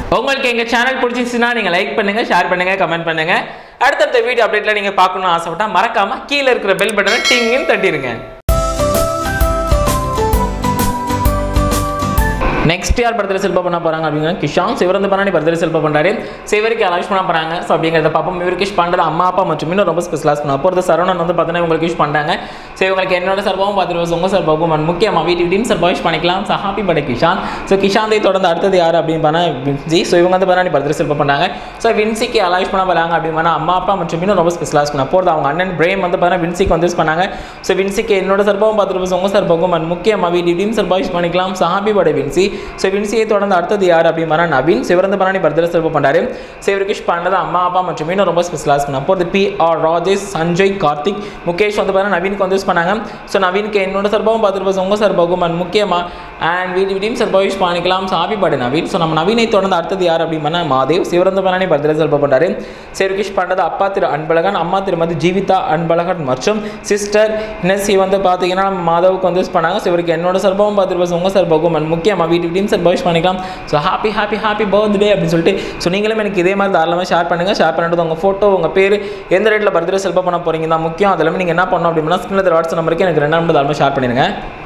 உங்களுக்கு எங்கள் சேனல் பிடிச்சிச்சுன்னா நீங்கள் லைக் பண்ணுங்கள் ஷேர் பண்ணுங்கள் கமெண்ட் பண்ணுங்கள் அடுத்தடுத்த வீடியோ அப்டேட்டில் நீங்கள் பார்க்கணும்னு ஆசைப்பட்டா மறக்காமல் கீழே இருக்கிற பெல் பட்டனை டிங்குன்னு தட்டிடுங்க நெக்ஸ்ட் யார் படத்தில் செல்ப பண்ண போறாங்க அப்படின்னா கிஷான் சிவரந்து பண்ணி படத்தில் செல்ப பண்றாரு சிவருக்கு அலாஷ் பண்ண போறாங்க ஸோ அப்படிங்கிறத பார்ப்போம் இவருக்கு விஷ் பண்ணுறது அம்மா அப்பா மற்றும் இன்னும் ரொம்ப ஸ்பெஷலாக பண்ணுவோம் போகிறது சரவணன் வந்து பார்த்தீங்கன்னா உங்களுக்கு விஷ் பண்ணுறாங்க ஸோ இவங்களுக்கு என்னோட சார்பாகவும் பார்த்துருவோம் உங்கள் சார்பாகவும் and முக்கியமாக வீட்டு டீம் சார்பாக விஷ் பண்ணிக்கலாம் ஸோ ஹாப்பி படை கிஷான் ஸோ கிஷாந்தை தொடர்ந்து அடுத்தது யார் அப்படின்னு பண்ணா வின்சி ஸோ இவங்க வந்து பண்ணி படத்தில் செல்ப பண்ணாங்க ஸோ வின்சிக்கு அலாஷ் பண்ண போறாங்க அப்படின்னு பண்ணா அம்மா அப்பா மற்றும் இன்னும் ரொம்ப ஸ்பெஷலாக பண்ணுவோம் போகிறது அவங்க அண்ணன் பிரேம் வந்து பார்த்தீங்கன்னா வின்சிக்கு வந்து யூஸ் பண்ணாங்க ஸோ வின்சிக்கு என்னோட சார்பாகவும் பார்த்துருப்போம் உங்கள் சார்பாகவும் and முக்கியமாக வீட்டு டீம் சார்பாக விஷ் பண்ணிக்கலாம் ஸோ ஹாப்பி படை வின்சி ஸோ வின்சியை தொடர்ந்து அடுத்தது யார் அப்படின்னா நவீன் சிவரந்த பரணி பர்தல சிறப்பு பண்ணாரு சிவரிகிஷ் பண்ணது அம்மா அப்பா மற்றும் இன்னும் ரொம்ப ஸ்பெஷலாக பண்ணாங்க அப்போ பி ஆர் ராஜேஷ் சஞ்சய் கார்த்திக் முகேஷ் வந்து பார்த்தீங்கன்னா நவீனுக்கு வந்து யூஸ் பண்ணாங்க ஸோ நவீனுக்கு என்னோட சார்பாகவும் பார்த்துருப்போம் உங்கள் சார்பாகவும் and முக்கியமாக அண்ட் வீடு வீட்டையும் சார்பாக யூஸ் பண்ணிக்கலாம் so happy birthday Naveen so நம்ம நவீனை தொடர்ந்து அடுத்தது யார் அப்படின்னா மாதேவ் சிவரந்த பரணி பர்தல சிறப்பு பண்ணாரு சிவரிகிஷ் பண்ணது அப்பா திரு அன்பழகன் அம்மா திருமதி ஜீவிதா அன்பழகன் மற்றும் சிஸ்டர் இனசி வந்து பார்த்தீங்கன்னா நம்ம மாதவுக்கு வந்து யூஸ் பண்ணாங்க ஸோ இவருக்கு என்னோட சார்பாகவும் பார்த்துருப்போம் உங்கள் சார்பாகவும் and முக்கியமாக வீட்டு வீட்டையும் சார்பாக யூஸ் பண்ணிக்கலாம் so happy happy happy birthday அப்படின்னு சொல்லிட்டு ஸோ நீங்களும் எனக்கு இதே மாதிரி தாராளமாக ஷேர் பண்ணுங்கள் ஷேர் பண்ணிட்டு உங்கள் ஃபோட்டோ உங்கள் பேர் எந்த ரேட்டில் பர்த்டே செல்ப பண்ண போகிறீங்க தான் முக்கியம் அது எல்லாமே நீங்கள் என்ன பண்ணணும் அப்படின்னா ஸ்கிரீனில் வாட்ஸ்அப் நம்பருக்கு எனக்கு ரெண்டாம் நம்பர் தாராளமாக ஷேர் பண்ணிடுங்க